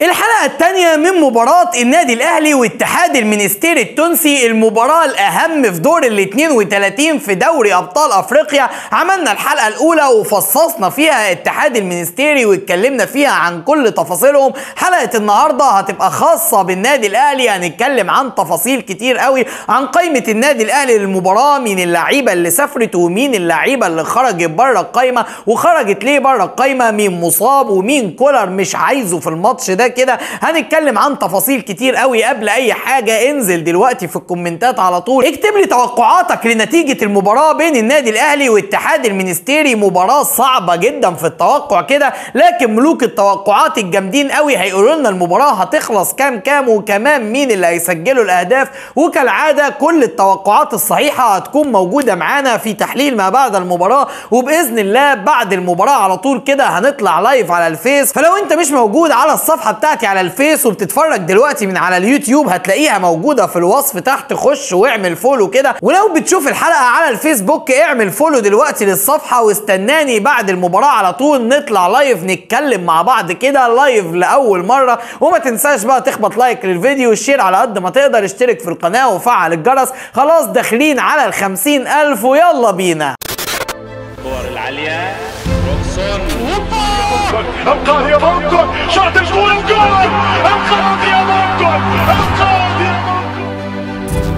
الحلقة الثانية من مباراة النادي الأهلي واتحاد المنستير التونسي المباراة الأهم في دور ال 32 في دوري أبطال أفريقيا عملنا الحلقة الأولى وفصصنا فيها اتحاد المنستيري واتكلمنا فيها عن كل تفاصيلهم حلقة النهاردة هتبقى خاصة بالنادي الأهلي هنتكلم عن تفاصيل كتير قوي عن قائمة النادي الأهلي للمباراة مين اللعيبة اللي سافرت ومين اللعيبة اللي خرجت بره القايمة وخرجت ليه بره القايمة مين مصاب ومين كولر مش عايزه في الماتش ده كده هنتكلم عن تفاصيل كتير قوي قبل اي حاجه انزل دلوقتي في الكومنتات على طول اكتب لي توقعاتك لنتيجه المباراه بين النادي الاهلي واتحاد المنستيري مباراه صعبه جدا في التوقع كده لكن ملوك التوقعات الجامدين قوي هيقولوا لنا المباراه هتخلص كام كام وكمان مين اللي هيسجلوا الاهداف وكالعاده كل التوقعات الصحيحه هتكون موجوده معانا في تحليل ما بعد المباراه وباذن الله بعد المباراه على طول كده هنطلع لايف على الفيس فلو انت مش موجود على الصفحه بتاعتي على الفيس وبتتفرج دلوقتي من على اليوتيوب هتلاقيها موجوده في الوصف تحت خش واعمل فولو كده ولو بتشوف الحلقه على الفيسبوك اعمل فولو دلوقتي للصفحه واستناني بعد المباراه على طول نطلع لايف نتكلم مع بعض كده لايف لاول مره وما تنساش بقى تخبط لايك للفيديو والشير على قد ما تقدر اشترك في القناه وفعل الجرس خلاص داخلين على الخمسين ألف ويلا بينا الكور العالية روكسون انقاذ يا مونكون شاط الجول الجول انقاذ يا مونكون انقاذ يا مونكون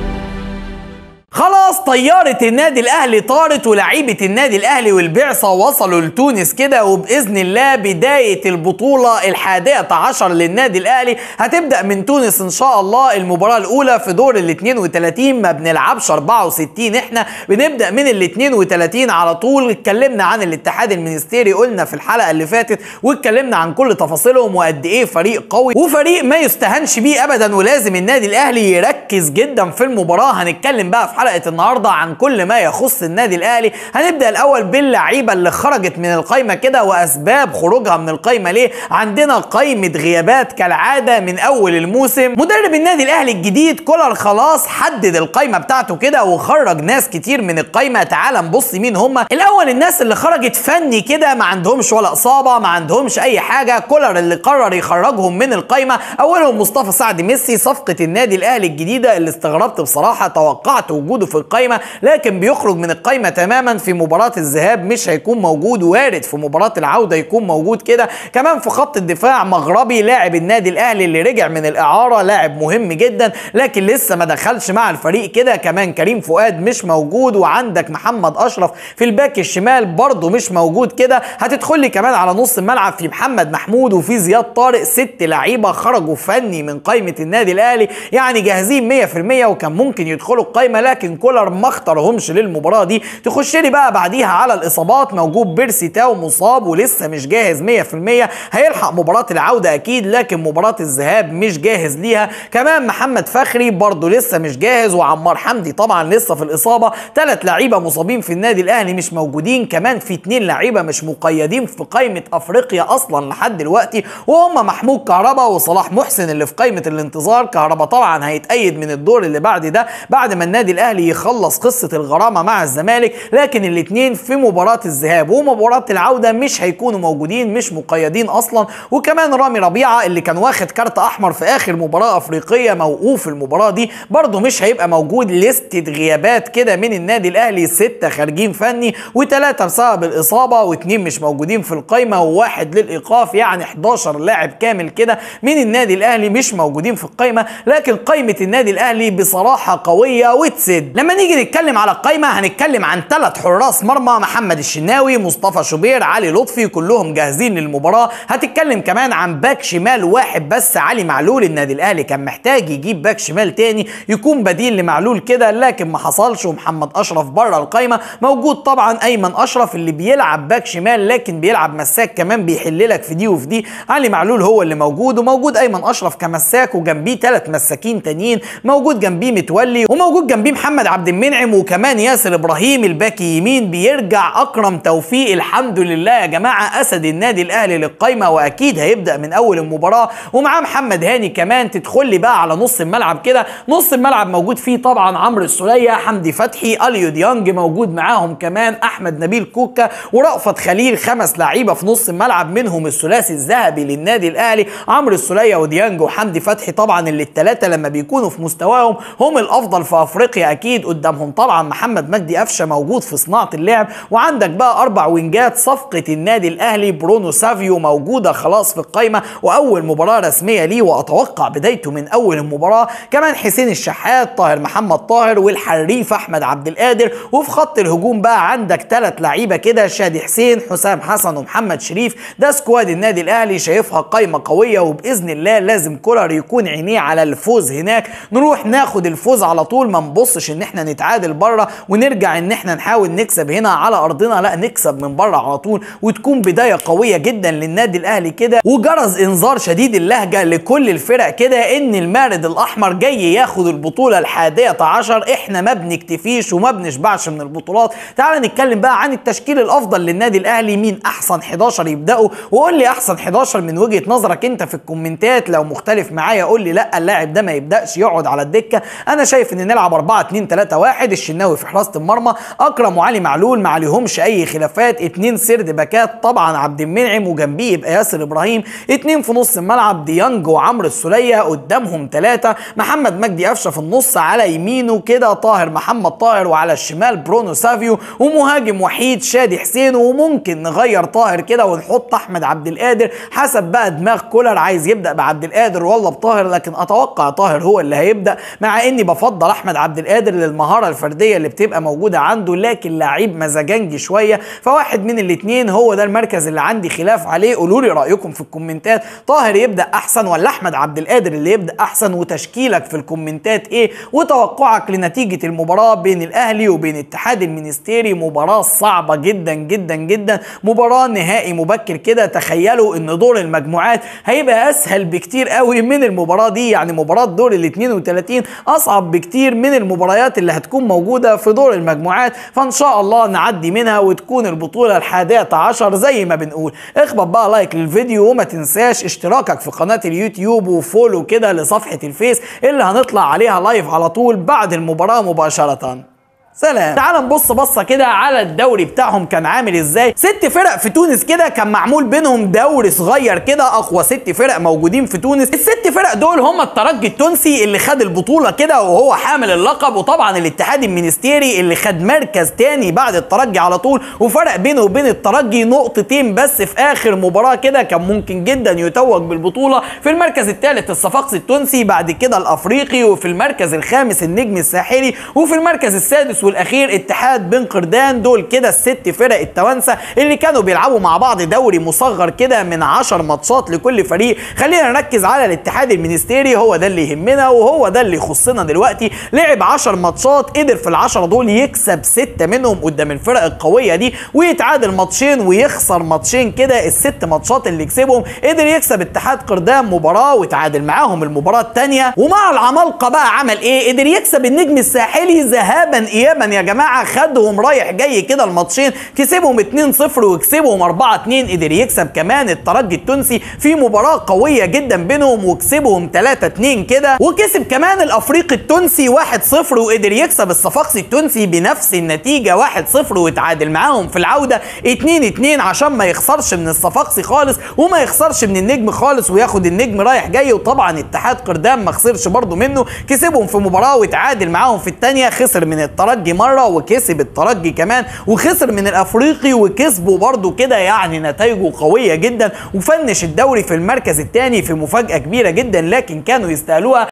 خلاص طيارة النادي الأهلي طارت ولاعيبة النادي الأهلي والبعثة وصلوا لتونس كده وبإذن الله بداية البطولة الحادية عشر للنادي الأهلي هتبدأ من تونس إن شاء الله المباراة الأولى في دور ال 32 ما بنلعبش 64 إحنا بنبدأ من ال 32 على طول اتكلمنا عن الاتحاد المنستيري قلنا في الحلقة اللي فاتت واتكلمنا عن كل تفاصيلهم وقد إيه فريق قوي وفريق ما يستهانش بيه أبدا ولازم النادي الأهلي يركز جدا في المباراة هنتكلم بقى في حلقة النهاردة عن كل ما يخص النادي الأهلي هنبدأ الأول باللعيبة اللي خرجت من القايمة كده وأسباب خروجها من القايمة ليه عندنا قايمة غيابات كالعادة من أول الموسم مدرب النادي الأهلي الجديد كولر خلاص حدد القايمة بتاعته كده وخرج ناس كتير من القايمة تعال نبص مين هم الأول الناس اللي خرجت فني كده ما عندهمش ولا إصابة ما عندهمش أي حاجة كولر اللي قرر يخرجهم من القايمة أولهم مصطفى سعد ميسي صفقة النادي الأهلي الجديدة اللي استغربت بصراحة توقعت وجوده في القايمة لكن بيخرج من القايمة تماما في مباراة الذهاب مش هيكون موجود وارد في مباراة العودة يكون موجود كده كمان في خط الدفاع مغربي لاعب النادي الأهلي اللي رجع من الإعارة لاعب مهم جدا لكن لسه ما دخلش مع الفريق كده كمان كريم فؤاد مش موجود وعندك محمد أشرف في الباك الشمال برضه مش موجود كده هتدخل لي كمان على نص الملعب في محمد محمود وفي زياد طارق ست لعيبة خرجوا فني من قايمة النادي الأهلي يعني جاهزين 100% وكان ممكن يدخلوا القايمة لكن كولر ما اختارهمش للمباراه دي تخش لي بقى بعديها على الاصابات موجود بيرسي تاو مصاب ولسه مش جاهز 100% هيلحق مباراه العوده اكيد لكن مباراه الذهاب مش جاهز ليها كمان محمد فخري برضه لسه مش جاهز وعمار حمدي طبعا لسه في الاصابه ثلاث لعيبه مصابين في النادي الاهلي مش موجودين كمان في اثنين لعيبه مش مقيدين في قائمه افريقيا اصلا لحد دلوقتي وهم محمود كهربا وصلاح محسن اللي في قائمه الانتظار كهربا طبعا هيتأيد من الدور اللي بعد ده بعد ما النادي الاهلي يخلص قصه الغرامه مع الزمالك لكن الاثنين في مباراه الذهاب ومباراه العوده مش هيكونوا موجودين مش مقيدين اصلا وكمان رامي ربيعه اللي كان واخد كارت احمر في اخر مباراه افريقيه موقوف المباراه دي برضه مش هيبقى موجود لستة غيابات كده من النادي الاهلي سته خارجين فني وثلاثه بسبب الاصابه واثنين مش موجودين في القايمه وواحد للايقاف يعني 11 لاعب كامل كده من النادي الاهلي مش موجودين في القايمه لكن قايمه النادي الاهلي بصراحه قويه وتسد لما نيجي نتكلم على القايمه هنتكلم عن ثلاث حراس مرمى محمد الشناوي مصطفى شوبير علي لطفي كلهم جاهزين للمباراه هتتكلم كمان عن باك شمال واحد بس علي معلول النادي الاهلي كان محتاج يجيب باك شمال تاني يكون بديل لمعلول كده لكن ما حصلش ومحمد اشرف بره القايمه موجود طبعا ايمن اشرف اللي بيلعب باك شمال لكن بيلعب مساك كمان بيحل لك في دي وفي دي علي معلول هو اللي موجود وموجود ايمن اشرف كمساك وجنبيه ثلاث مساكين تانيين موجود جنبيه متولي وموجود جنبيه محمد عبد المنعم المنعم وكمان ياسر ابراهيم الباك يمين بيرجع اكرم توفيق الحمد لله يا جماعه اسد النادي الاهلي للقايمه واكيد هيبدا من اول المباراه ومعاه محمد هاني كمان تدخل لي بقى على نص الملعب كده نص الملعب موجود فيه طبعا عمرو السوليه حمدي فتحي اليو ديانج موجود معاهم كمان احمد نبيل كوكا ورأفت خليل خمس لعيبه في نص الملعب منهم الثلاثي الذهبي للنادي الاهلي عمرو السوليه وديانج وحمدي فتحي طبعا اللي الثلاثه لما بيكونوا في مستواهم هم الافضل في افريقيا اكيد قدامهم طبعا محمد مجدي قفشه موجود في صناعه اللعب وعندك بقى اربع وينجات صفقه النادي الاهلي برونو سافيو موجوده خلاص في القايمه واول مباراه رسميه ليه واتوقع بدايته من اول المباراه كمان حسين الشحات طاهر محمد طاهر والحريف احمد عبد القادر وفي خط الهجوم بقى عندك ثلاث لعيبه كده شادي حسين حسام حسن ومحمد شريف ده سكواد النادي الاهلي شايفها قايمه قويه وباذن الله لازم كولر يكون عينيه على الفوز هناك نروح ناخد الفوز على طول ما نبصش ان احنا نتعادل بره ونرجع ان احنا نحاول نكسب هنا على ارضنا لا نكسب من بره على طول وتكون بدايه قويه جدا للنادي الاهلي كده وجرس انذار شديد اللهجه لكل الفرق كده ان المارد الاحمر جاي ياخد البطوله الحادية عشر احنا ما بنكتفيش وما بنشبعش من البطولات تعال نتكلم بقى عن التشكيل الافضل للنادي الاهلي مين احسن 11 يبداوا وقول لي احسن 11 من وجهه نظرك انت في الكومنتات لو مختلف معايا قول لي لا اللاعب ده ما يبداش يقعد على الدكه انا شايف ان نلعب 4 2 3 1 الشناوي في حراسه المرمى اكرم وعلي معلول ما عليهمش اي خلافات اتنين سرد باكات طبعا عبد المنعم وجنبيه يبقى ياسر ابراهيم اتنين في نص الملعب ديانج وعمرو السوليه قدامهم ثلاثه محمد مجدي قفشه في النص على يمينه كده طاهر محمد طاهر وعلى الشمال برونو سافيو ومهاجم وحيد شادي حسين وممكن نغير طاهر كده ونحط احمد عبد القادر حسب بقى دماغ كولر عايز يبدا بعبد القادر ولا بطاهر لكن اتوقع طاهر هو اللي هيبدا مع اني بفضل احمد عبد القادر للمهاره الفرديه اللي بتبقى موجوده عنده لكن لعيب مزاجنجي شويه فواحد من الاثنين هو ده المركز اللي عندي خلاف عليه قولوا لي رايكم في الكومنتات طاهر يبدا احسن ولا احمد عبد القادر اللي يبدا احسن وتشكيلك في الكومنتات ايه وتوقعك لنتيجه المباراه بين الاهلي وبين اتحاد المنستيري مباراه صعبه جدا جدا جدا مباراه نهائي مبكر كده تخيلوا ان دور المجموعات هيبقى اسهل بكتير قوي من المباراه دي يعني مباراه دور ال 32 اصعب بكتير من المباريات اللي هتكون موجوده في دور المجموعات فان شاء الله نعدي منها وتكون البطوله الحادية عشر زي ما بنقول اخبط بقى لايك للفيديو وما تنساش اشتراكك في قناه اليوتيوب وفولو كده لصفحه الفيس اللي هنطلع عليها لايف على طول بعد المباراه مباشره سلام تعال نبص بصه كده على الدوري بتاعهم كان عامل ازاي ست فرق في تونس كده كان معمول بينهم دوري صغير كده اقوى ست فرق موجودين في تونس الست فرق دول هم الترجي التونسي اللي خد البطوله كده وهو حامل اللقب وطبعا الاتحاد المنستيري اللي خد مركز تاني بعد الترجي على طول وفرق بينه وبين الترجي نقطتين بس في اخر مباراه كده كان ممكن جدا يتوج بالبطوله في المركز الثالث الصفاقسي التونسي بعد كده الافريقي وفي المركز الخامس النجم الساحلي وفي المركز السادس والاخير اتحاد بن قردان دول كده الست فرق التوانسه اللي كانوا بيلعبوا مع بعض دوري مصغر كده من 10 ماتشات لكل فريق خلينا نركز على الاتحاد المنستيري هو ده اللي يهمنا وهو ده اللي يخصنا دلوقتي لعب 10 ماتشات قدر في العشرة دول يكسب ستة منهم قدام الفرق القويه دي ويتعادل ماتشين ويخسر ماتشين كده الست ماتشات اللي كسبهم قدر يكسب اتحاد قردان مباراه وتعادل معاهم المباراه الثانيه ومع العمالقه بقى عمل ايه قدر يكسب النجم الساحلي ذهابا ايابا يا جماعه خدهم رايح جاي كده الماتشين كسبهم 2-0 وكسبهم 4-2 قدر يكسب كمان الترجي التونسي في مباراه قويه جدا بينهم وكسبهم 3-2 كده وكسب كمان الافريقي التونسي 1-0 وقدر يكسب الصفاقسي التونسي بنفس النتيجه 1-0 وتعادل معاهم في العوده 2-2 عشان ما يخسرش من الصفاقسي خالص وما يخسرش من النجم خالص وياخد النجم رايح جاي وطبعا اتحاد قردان ما خسرش برضه منه كسبهم في مباراه وتعادل معاهم في الثانيه خسر من الترجي مره وكسب الترجي كمان وخسر من الافريقي وكسبه برضه كده يعني نتائجه قويه جدا وفنش الدوري في المركز الثاني في مفاجاه كبيره جدا لكن كانوا يستاهلوها